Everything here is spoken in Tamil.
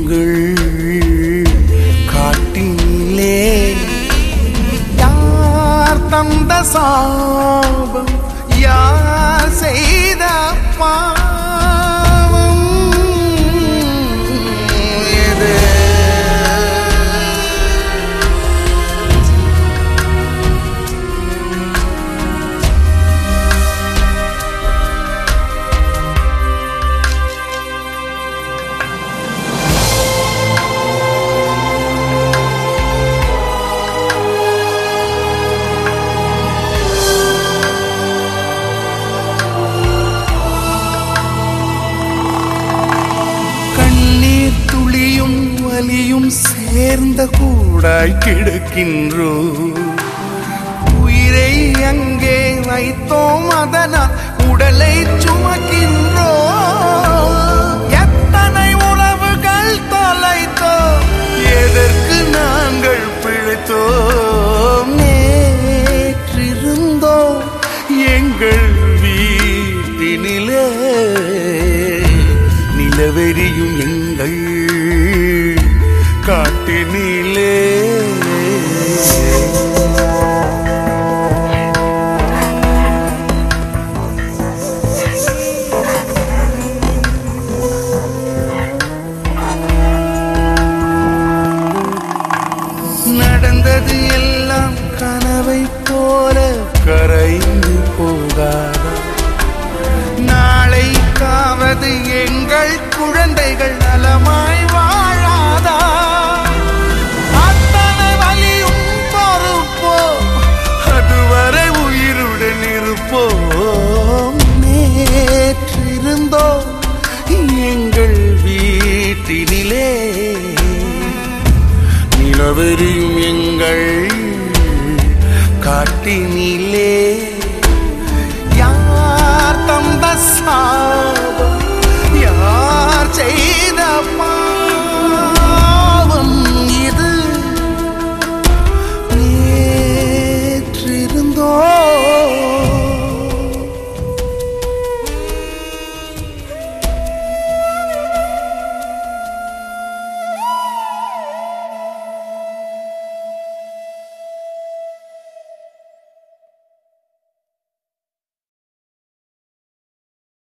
எங்கள் காட்டிலே யார் தந்த சாபம் யார் செய்த பாவம் இது கண்ணீர் துளியும் வலியும் சேர்ந்த கூடாய் கிடக்கின்றோ உயிரை அங்கே வைத்தோம் அதனால் உடலை சுமக்கின்றோ எத்தனை உறவுகள் தொலைத்தோ எதற்கு நாங்கள் பிழைத்தோம் நேற்றிருந்தோ எங்கள் வீட்டினிலே நிலவெறியும் எங்கள் காட்டினிலே நடந்தது எல்லாம் கனவை போல கரைந்து போகாதா நாளைக்காவது எங்கள் குழந்தைகள் நலமாய் வாழாதா அத்தனை வலியும் பொறுப்போ அதுவரை உயிருடன் இருப்போம் நேற்றிருந்தோ எங்கள் வீட்டினிலே நிலவெறியும் எங்கள் காட்டினிலே யார் தந்த சாபம் யார் செய்த